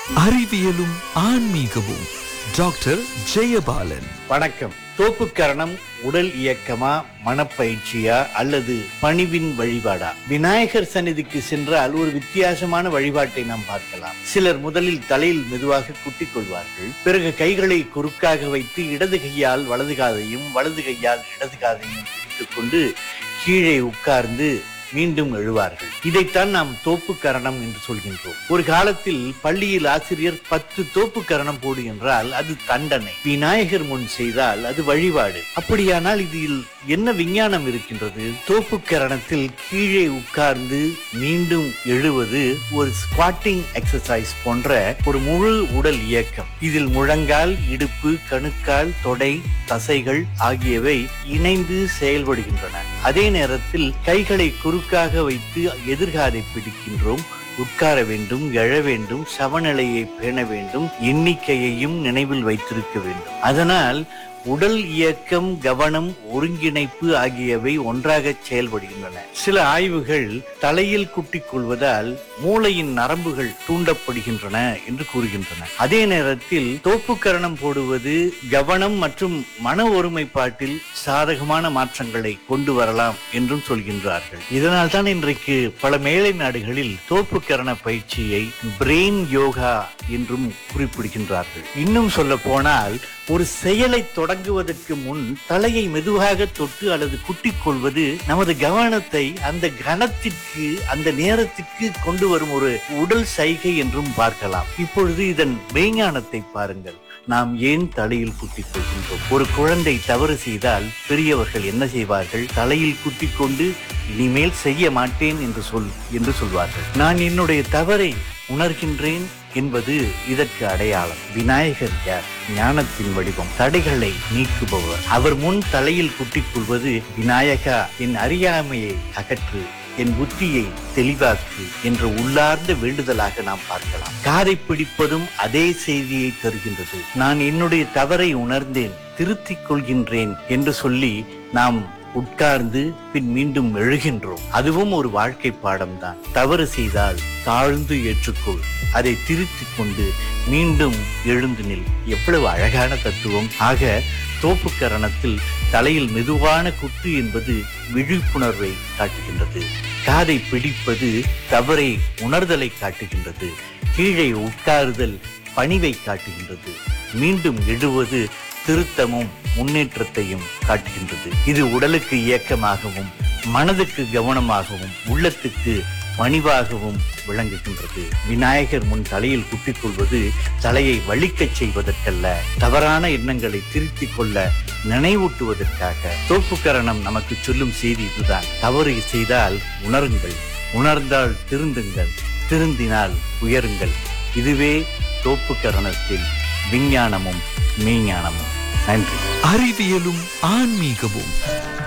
அறிவியலும் ஆன்மீகமும் டாக்டர் ஜெயபாலன் வணக்கம் தோப்புக்கரணம் உடல் இயக்கமா மனப்பயிற்சியா அல்லது பணிவின் வழிபாடா விநாயகர் சந்நிதிக்கு சென்றால் ஒரு வித்தியாசமான வழிபாட்டை நாம் பார்க்கலாம் சிலர் முதலில் தலையில் மெதுவாக குட்டிக் கொள்வார்கள் பிறகு கைகளை குறுக்காக வைத்து இடது கையால் வலது காதையும் வலது கையால் இடது காதையும் பிடித்துக் கொண்டு கீழே உட்கார்ந்து மீண்டும் எழுவார்கள் இதைத்தான் நாம் தோப்பு கரணம் என்று சொல்கின்றோம் ஒரு காலத்தில் பள்ளியில் ஆசிரியர் பத்து தோப்பு கரணம் போடு என்றால் அது தண்டனை விநாயகர் முன் செய்தால் அது வழிபாடு அப்படியானால் இதில் என்ன விஞ்ஞானம் இருக்கின்றது தோப்பு கரணத்தில் கீழே உட்கார்ந்து மீண்டும் எழுவது ஒரு ஸ்குவாட்டிங் எக்ஸசைஸ் போன்ற ஒரு முழு உடல் இயக்கம் இதில் முழங்கால் இடுப்பு கணுக்கால் தொடை தசைகள் ஆகியவை இணைந்து செயல்படுகின்றன அதே நேரத்தில் கைகளை குறுக்காக வைத்து எதிர்காதை பிடிக்கின்றோம் உட்கார வேண்டும் எழ வேண்டும் சமநிலையை பேண வேண்டும் எண்ணிக்கையையும் நினைவில் வைத்திருக்க வேண்டும் அதனால் உடல் இயக்கம் கவனம் ஒருங்கிணைப்பு ஆகியவை ஒன்றாக செயல்படுகின்றன சில ஆய்வுகள் தலையில் குட்டிக் கொள்வதால் மூளையின் நரம்புகள் தூண்டப்படுகின்றன என்று கூறுகின்றன அதே நேரத்தில் தோப்புக்கரணம் போடுவது கவனம் மற்றும் மன ஒருமைப்பாட்டில் சாதகமான மாற்றங்களை கொண்டு வரலாம் என்றும் சொல்கின்றார்கள் இதனால் தான் இன்றைக்கு பல மேலை நாடுகளில் தோப்புக்கரண பயிற்சியை பிரெயின் யோகா என்றும் குறிப்பிடுகின்றார்கள் இன்னும் சொல்ல போனால் ஒரு செயலை தொடங்குவதற்கு முன் தலையை மெதுவாக தொட்டு அல்லது குட்டிக் கொள்வது நமது கவனத்தை அந்த கணத்திற்கு அந்த நேரத்திற்கு கொண்டு வரும் ஒரு உடல் சைகை என்றும் பார்க்கலாம் இப்பொழுது இதன் மெய்ஞானத்தை பாருங்கள் நாம் ஏன் தலையில் குத்திக் கொள்கின்றோம் ஒரு குழந்தை தவறு செய்தால் பெரியவர்கள் என்ன செய்வார்கள் தலையில் குத்திக் கொண்டு இனிமேல் செய்ய மாட்டேன் என்று சொல் என்று சொல்வார்கள் நான் என்னுடைய தவறை உணர்கின்றேன் என்பது இதற்கு அடையாளம் விநாயகர் யார் ஞானத்தின் வடிவம் தடைகளை நீக்குபவர் அவர் முன் தலையில் குட்டிக் கொள்வது விநாயகா என் அறியாமையை அகற்று என் புத்தியை தெளிவாக்கு என்ற உள்ளார்ந்த வேண்டுதலாக நாம் பார்க்கலாம் காதை பிடிப்பதும் அதே செய்தியை தருகின்றது நான் என்னுடைய தவறை உணர்ந்தேன் திருத்திக் கொள்கின்றேன் என்று சொல்லி நாம் உட்கார்ந்து பின் மீண்டும் எழுகின்றோம் அதுவும் ஒரு வாழ்க்கை பாடம்தான் தவறு செய்தால் தாழ்ந்து ஏற்றுக்கொள் அதை திருத்திக் கொண்டு மீண்டும் எழுந்து நில் எவ்வளவு அழகான தத்துவம் ஆக தோப்புக்கரணத்தில் தலையில் மெதுவான குத்து என்பது விழிப்புணர்வை காட்டுகின்றது காதை பிடிப்பது தவறை உணர்தலை காட்டுகின்றது கீழே உட்காருதல் பணிவை காட்டுகின்றது மீண்டும் எழுவது திருத்தமும் முன்னேற்றத்தையும் காட்டுகின்றது இது உடலுக்கு இயக்கமாகவும் மனதுக்கு கவனமாகவும் உள்ளத்துக்கு பணிவாகவும் விளங்குகின்றது விநாயகர் முன் தலையில் குட்டிக் கொள்வது தலையை வலிக்கச் செய்வதற்கல்ல தவறான எண்ணங்களை திருத்திக் கொள்ள நினைவூட்டுவதற்காக தோப்புக்கரணம் நமக்கு சொல்லும் செய்தி இதுதான் தவறு செய்தால் உணருங்கள் உணர்ந்தால் திருந்துங்கள் திருந்தினால் உயருங்கள் இதுவே தோப்புக்கரணத்தில் விஞ்ஞானமும் மெய்ஞானமும் நன்றி அறிவியலும் ஆன்மீகமும்